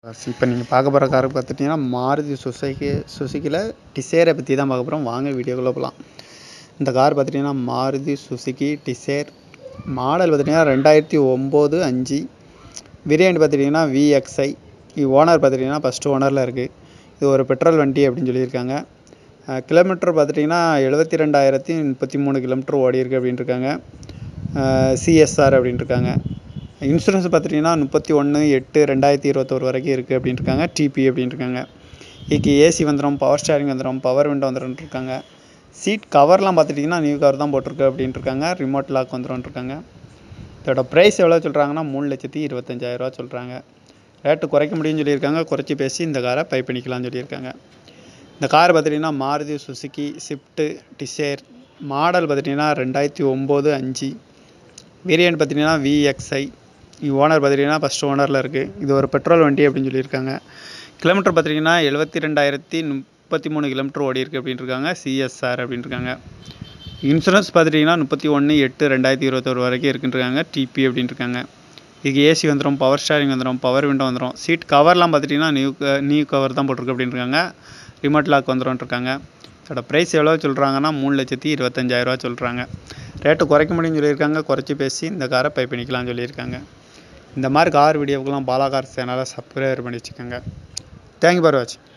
இப்போ நீங்கள் பார்க்க போகிற கார் பார்த்துட்டிங்கன்னா மாருதி சுசுகி சுசுகியில் டிசேரை பற்றி தான் பார்க்க போகிறோம் வாங்க வீடியோக்குள்ளே போகலாம் இந்த கார் பார்த்துட்டிங்கன்னா மாருதி சுசுகி டிசேர் மாடல் பார்த்துட்டிங்கன்னா ரெண்டாயிரத்தி ஒம்பது அஞ்சு வேரியண்ட் பார்த்துட்டிங்கன்னா விஎக்ஸ்ஐ ஓனர் பார்த்துட்டிங்கன்னா ஃபஸ்ட்டு ஓனரில் இருக்குது இது ஒரு பெட்ரோல் வண்டி அப்படின்னு சொல்லியிருக்காங்க கிலோமீட்டர் பார்த்துட்டிங்கன்னா எழுபத்தி ரெண்டாயிரத்தி முப்பத்தி மூணு கிலோமீட்டர் ஓடி இருக்குது அப்படின்னு இருக்காங்க சிஎஸ்ஆர் அப்படின்னு இருக்காங்க இன்சூரன்ஸ் பார்த்துட்டிங்கன்னா முப்பத்தி ஒன்று எட்டு ரெண்டாயிரத்தி இருபத்தோரு வரைக்கும் இருக்குது அப்படின்னு இருக்காங்க டிபி அப்படின்னு இருக்காங்க இதுக்கு ஏசி வந்துடும் பவர் ஸ்டேரிங் வந்துடும் பவர் விண்டோ வந்துடும் இருக்காங்க சீட் கவர்லாம் பார்த்துட்டிங்கன்னா நியூ கவர் தான் போட்டிருக்கு அப்படின்னு இருக்காங்க ரிமோட் லாக் வந்துடும் இருக்காங்க இதோட ப்ரைஸ் எவ்வளோ சொல்கிறாங்கன்னா மூணு லட்சத்தி இருபத்தஞ்சாயிரரூவா சொல்கிறாங்க ரேட்டு குறைக்க முடியும்னு சொல்லியிருக்காங்க குறைச்சி பேசி இந்த காரை பை பண்ணிக்கலாம்னு சொல்லியிருக்காங்க இந்த கார் பார்த்துட்டிங்கன்னா Maruti Suzuki Swift Dzire model பார்த்துட்டிங்கன்னா ரெண்டாயிரத்தி ஒம்பது அஞ்சு வேரியண்ட் பார்த்திங்கன்னா விஎக்ஸ்ஐ ஓனர் பார்த்திங்கன்னா ஃபஸ்ட் ஓனரில் இருக்குது இது ஒரு பெட்ரோல் வண்டி அப்படின்னு சொல்லியிருக்காங்க கிலோமீட்டர் பார்த்திங்கன்னா எழுபத்தி ரெண்டாயிரத்தி முப்பத்தி மூணு கிலோமீட்டர் ஓடி இருக்குது அப்படின்னு இருக்காங்க சிஎஸ்ஆர் அப்படின்னு இருக்காங்க இன்சூரன்ஸ் பார்த்துட்டிங்கன்னா முப்பத்தி ஒன்று எட்டு ரெண்டாயிரத்தி இருபத்தொரு வரைக்கும் இருக்குன்றாங்க டிபி அப்படின்னு இருக்காங்க இதுக்கு ஏசி வந்துடும் பவர் ஸ்டேரிங் வந்துடும் பவர் விண்டோ வந்துடும் சீட் கவர்லாம் பார்த்துட்டிங்கன்னா நியூ நியூ கவர் தான் போட்டிருக்கு அப்படின்னு இருக்காங்க ரிமோட் லாக் வந்துடும் இருக்காங்க இதோட ப்ரைஸ் எவ்வளோ சொல்கிறாங்கன்னா மூணு லட்சத்தி இருபத்தஞ்சாயிரரூவா சொல்கிறாங்க ரேட்டு குறைக்க முடியும்னு சொல்லியிருக்காங்க குறைச்சி பேசி இந்த காரை பை பண்ணிக்கலாம்னு சொல்லியிருக்காங்க இந்த மாதிரி கார் வீடியோவுக்கெல்லாம் பாலா கார் சேனலை சப்ஸ்கிரைபர் பண்ணி வச்சுக்கோங்க தேங்க்யூ ஃபார் வாட்சிங்